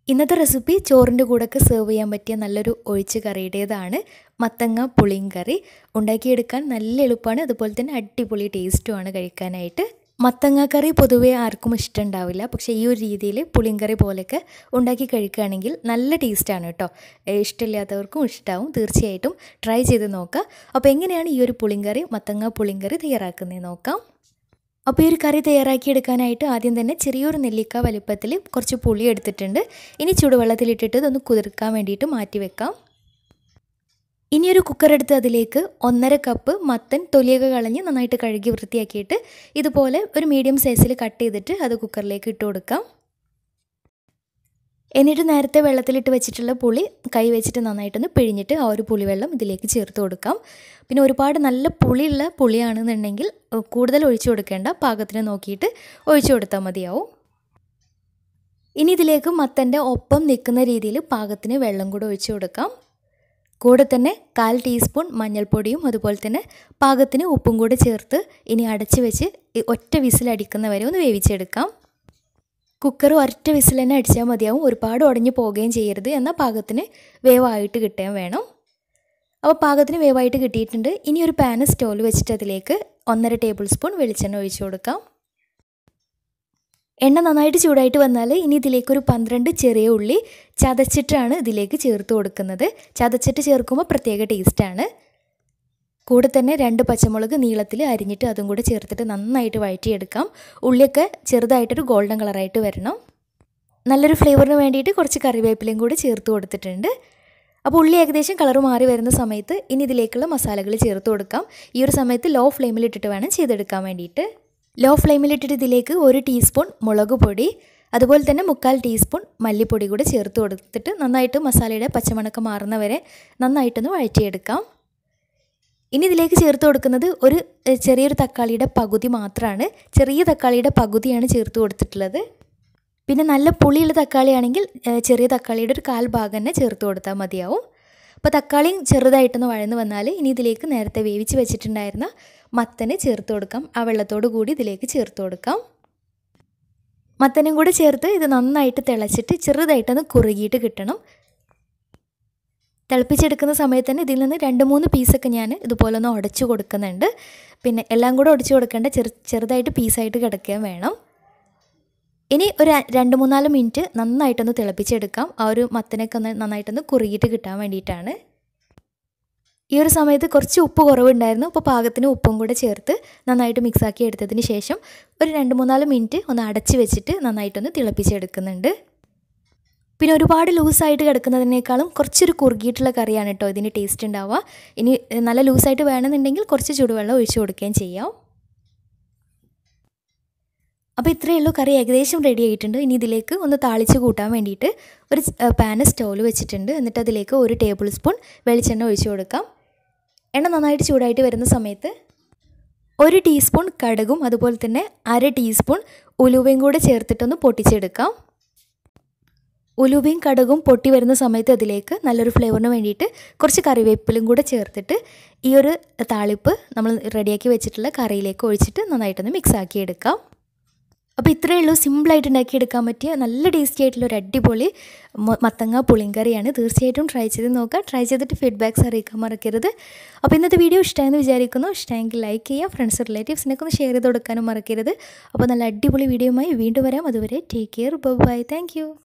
ഇന്നത്തെ റെസിപ്പി ചോറിൻ്റെ കൂടെയൊക്കെ സെർവ് ചെയ്യാൻ പറ്റിയ നല്ലൊരു ഒഴിച്ച് കറിയുടേതാണ് മത്തങ്ങ പുളിയും കറി ഉണ്ടാക്കിയെടുക്കാൻ നല്ല എളുപ്പമാണ് അതുപോലെ തന്നെ അടിപൊളി ടേസ്റ്റുമാണ് കഴിക്കാനായിട്ട് മത്തങ്ങ കറി പൊതുവേ ആർക്കും ഇഷ്ടമുണ്ടാവില്ല പക്ഷേ ഈ ഒരു രീതിയിൽ പുളിങ്കറി പോലെയൊക്കെ ഉണ്ടാക്കി കഴിക്കുകയാണെങ്കിൽ നല്ല ടേസ്റ്റാണ് കേട്ടോ ഇഷ്ടമില്ലാത്തവർക്കും ഇഷ്ടമാവും തീർച്ചയായിട്ടും ട്രൈ ചെയ്ത് നോക്കാം അപ്പോൾ എങ്ങനെയാണ് ഈ ഒരു പുളിങ്കറി മത്തങ്ങ പുളിങ്കറി തയ്യാറാക്കുന്നത് നോക്കാം അപ്പോൾ ഈ ഒരു കറി തയ്യാറാക്കിയെടുക്കാനായിട്ട് ആദ്യം തന്നെ ചെറിയൊരു നെല്ലിക്ക വലിപ്പത്തിൽ കുറച്ച് പുളി എടുത്തിട്ടുണ്ട് ഇനി ചൂടുവെള്ളത്തിലിട്ടിട്ട് ഇതൊന്ന് കുതിർക്കാൻ വേണ്ടിയിട്ട് മാറ്റി വെക്കാം ഇനിയൊരു കുക്കർ എടുത്ത് അതിലേക്ക് ഒന്നര കപ്പ് മത്തൻ തൊലിയൊക്കെ കളഞ്ഞ് നന്നായിട്ട് കഴുകി വൃത്തിയാക്കിയിട്ട് ഇതുപോലെ ഒരു മീഡിയം സൈസിൽ കട്ട് ചെയ്തിട്ട് അത് കുക്കറിലേക്ക് ഇട്ട് കൊടുക്കാം എന്നിട്ട് നേരത്തെ വെള്ളത്തിലിട്ട് വെച്ചിട്ടുള്ള പുളി കൈ വെച്ചിട്ട് നന്നായിട്ടൊന്ന് പിഴിഞ്ഞിട്ട് ആ ഒരു പുളിവെള്ളം ഇതിലേക്ക് ചേർത്ത് കൊടുക്കാം പിന്നെ ഒരുപാട് നല്ല പുളിയുള്ള പുളിയാണെന്നുണ്ടെങ്കിൽ കൂടുതൽ ഒഴിച്ചു കൊടുക്കേണ്ട പാകത്തിന് നോക്കിയിട്ട് ഒഴിച്ചു കൊടുത്താൽ മതിയാവും ഇനി ഇതിലേക്ക് മത്തൻ്റെ ഒപ്പം നിൽക്കുന്ന രീതിയിൽ പാകത്തിന് വെള്ളം കൂടെ ഒഴിച്ചു കൊടുക്കാം കൂടെ തന്നെ കാൽ ടീസ്പൂൺ മഞ്ഞൾപ്പൊടിയും അതുപോലെ തന്നെ പാകത്തിന് ഉപ്പും കൂടെ ചേർത്ത് ഇനി അടച്ച് വെച്ച് ഒറ്റ വിസിലടിക്കുന്നവരെ ഒന്ന് വേവിച്ചെടുക്കാം കുക്കർ ഒറ്റ വിസിൽ തന്നെ അടിച്ചാൽ മതിയാവും ഒരുപാട് ഉടഞ്ഞു പോവുകയും ചെയ്യരുത് എന്നാൽ പാകത്തിന് വേവായിട്ട് കിട്ടാൻ വേണം അപ്പോൾ പാകത്തിന് വേവായിട്ട് കിട്ടിയിട്ടുണ്ട് ഇനി ഒരു പാന് സ്റ്റോവിൽ വെച്ചിട്ട് അതിലേക്ക് ഒന്നര ടേബിൾ സ്പൂൺ വെളിച്ചെണ്ണ ഒഴിച്ചു കൊടുക്കാം എണ്ണ നന്നായിട്ട് ചൂടായിട്ട് വന്നാൽ ഇനി ഇതിലേക്ക് ഒരു പന്ത്രണ്ട് ചെറിയ ഉള്ളി ചതച്ചിട്ടാണ് ഇതിലേക്ക് ചേർത്ത് കൊടുക്കുന്നത് ചതച്ചിട്ട് ചേർക്കുമ്പോൾ പ്രത്യേക ടേസ്റ്റാണ് കൂടെ തന്നെ രണ്ട് പച്ചമുളക് നീളത്തിൽ അരിഞ്ഞിട്ട് അതും കൂടെ ചേർത്തിട്ട് നന്നായിട്ട് വഴറ്റിയെടുക്കാം ഉള്ളിയൊക്കെ ചെറുതായിട്ടൊരു ഗോൾഡൻ കളറായിട്ട് വരണം നല്ലൊരു ഫ്ലേവറിന് വേണ്ടിയിട്ട് കുറച്ച് കറിവേപ്പിലയും കൂടി ചേർത്ത് കൊടുത്തിട്ടുണ്ട് അപ്പോൾ ഉള്ളി ഏകദേശം കളർ മാറി വരുന്ന സമയത്ത് ഇനി ഇതിലേക്കുള്ള മസാലകൾ ചേർത്ത് കൊടുക്കാം ഈ ഒരു സമയത്ത് ലോ ഫ്ലെയിമിൽ ഇട്ടിട്ട് വേണം ചെയ്തെടുക്കാൻ വേണ്ടിയിട്ട് ലോ ഫ്ലെയിമിലിട്ടിട്ട് ഇതിലേക്ക് ഒരു ടീസ്പൂൺ മുളക് പൊടി അതുപോലെ തന്നെ മുക്കാൽ ടീസ്പൂൺ മല്ലിപ്പൊടി കൂടി ചേർത്ത് കൊടുത്തിട്ട് നന്നായിട്ട് മസാലയുടെ പച്ചമണക്കം മാറുന്നവരെ നന്നായിട്ടൊന്ന് വഴറ്റിയെടുക്കാം ഇനി ഇതിലേക്ക് ചേർത്ത് കൊടുക്കുന്നത് ഒരു ചെറിയൊരു തക്കാളിയുടെ പകുതി മാത്രമാണ് ചെറിയ തക്കാളിയുടെ പകുതിയാണ് ചേർത്ത് കൊടുത്തിട്ടുള്ളത് പിന്നെ നല്ല പുളിയുള്ള തക്കാളിയാണെങ്കിൽ ചെറിയ തക്കാളിയുടെ ഒരു കാൽ ഭാഗം തന്നെ ചേർത്ത് കൊടുത്താൽ മതിയാവും അപ്പോൾ തക്കാളിയും ചെറുതായിട്ടൊന്ന് വഴന്ന് വന്നാൽ ഇനി ഇതിലേക്ക് നേരത്തെ വേവിച്ച് വെച്ചിട്ടുണ്ടായിരുന്ന മത്തന് ചേർത്ത് കൊടുക്കാം ആ വെള്ളത്തോട് കൂടി ഇതിലേക്ക് ചേർത്ത് കൊടുക്കാം മത്തനും കൂടെ ചേർത്ത് ഇത് നന്നായിട്ട് തിളച്ചിട്ട് ചെറുതായിട്ടൊന്ന് കുറുകിയിട്ട് കിട്ടണം തിളപ്പിച്ചെടുക്കുന്ന സമയത്ത് തന്നെ ഇതിൽ നിന്ന് രണ്ട് മൂന്ന് പീസൊക്കെ ഞാൻ ഇതുപോലെ ഒന്ന് ഉടച്ചു കൊടുക്കുന്നുണ്ട് പിന്നെ എല്ലാം കൂടെ ഉടച്ചു കൊടുക്കേണ്ട ചെറു ചെറുതായിട്ട് പീസായിട്ട് കിടക്കുകയും വേണം ഇനി ഒരു രണ്ട് മൂന്നാല് മിനിറ്റ് നന്നായിട്ടൊന്ന് തിളപ്പിച്ചെടുക്കാം ആ ഒരു മത്തനൊക്കെ ഒന്ന് നന്നായിട്ടൊന്ന് കുറുകിയിട്ട് കിട്ടാൻ വേണ്ടിയിട്ടാണ് ഈ ഒരു സമയത്ത് കുറച്ച് ഉപ്പ് കുറവുണ്ടായിരുന്നു അപ്പോൾ പാകത്തിന് ഉപ്പും കൂടെ ചേർത്ത് നന്നായിട്ട് മിക്സാക്കി എടുത്തതിന് ശേഷം ഒരു രണ്ട് മൂന്നാല് മിനിറ്റ് ഒന്ന് അടച്ച് വെച്ചിട്ട് നന്നായിട്ടൊന്ന് തിളപ്പിച്ചെടുക്കുന്നുണ്ട് പിന്നെ ഒരുപാട് ലൂസായിട്ട് കിടക്കുന്നതിനേക്കാളും കുറച്ചൊരു കുറുകിയിട്ടുള്ള കറിയാണ് കേട്ടോ ഇതിന് ടേസ്റ്റ് ഉണ്ടാവുക ഇനി നല്ല ലൂസായിട്ട് വേണമെന്നുണ്ടെങ്കിൽ കുറച്ച് ചൂടുവെള്ളം ഒഴിച്ചു കൊടുക്കുകയും ചെയ്യാം അപ്പോൾ ഇത്രയേ ഉള്ളൂ കറി ഏകദേശം റെഡി ആയിട്ടുണ്ട് ഇനി ഇതിലേക്ക് ഒന്ന് താളിച്ച് കൂട്ടാൻ വേണ്ടിയിട്ട് ഒരു പാന് സ്റ്റൗവിൽ വെച്ചിട്ടുണ്ട് എന്നിട്ട് അതിലേക്ക് ഒരു ടേബിൾ സ്പൂൺ വെളിച്ചെണ്ണ ഒഴിച്ചു കൊടുക്കാം എണ്ണ നന്നായിട്ട് ചൂടായിട്ട് വരുന്ന സമയത്ത് ഒരു ടീസ്പൂൺ കടുകും അതുപോലെ തന്നെ അര ടീസ്പൂൺ ഉലുവയും കൂടെ ചേർത്തിട്ടൊന്ന് പൊട്ടിച്ചെടുക്കാം ഉലുവയും കടുകും പൊട്ടി വരുന്ന സമയത്ത് അതിലേക്ക് നല്ലൊരു ഫ്ലേവറിന് വേണ്ടിയിട്ട് കുറച്ച് കറിവേപ്പിലും കൂടെ ചേർത്തിട്ട് ഈ ഒരു താളിപ്പ് നമ്മൾ റെഡിയാക്കി വെച്ചിട്ടുള്ള കറിയിലേക്ക് ഒഴിച്ചിട്ട് നന്നായിട്ടൊന്ന് മിക്സ് ആക്കി എടുക്കാം അപ്പോൾ ഇത്രയേ ഉള്ളൂ സിമ്പിളായിട്ട് ഉണ്ടാക്കിയെടുക്കാൻ പറ്റിയ നല്ല ടേസ്റ്റി ആയിട്ടുള്ള ഒരു അടിപൊളി മത്തങ്ങ പുളിങ്കറിയാണ് തീർച്ചയായിട്ടും ട്രൈ ചെയ്ത് നോക്കുക ട്രൈ ചെയ്തിട്ട് ഫീഡ്ബാക്ക്സ് അറിയിക്കാൻ മറക്കരുത് അപ്പോൾ ഇന്നത്തെ വീഡിയോ ഇഷ്ടമായെന്ന് വിചാരിക്കുന്നു ഇഷ്ടമെങ്കിൽ ലൈക്ക് ചെയ്യുക ഫ്രണ്ട്സ് റിലേറ്റീവ്സിനൊക്കെ ഒന്ന് ഷെയർ ചെയ്ത് കൊടുക്കാനും മറക്കരുത് അപ്പോൾ നല്ല അടിപൊളി വീഡിയോയുമായി വീണ്ടും വരാം അതുവരെ ടേക്ക് കെയർ ബൈ താങ്ക്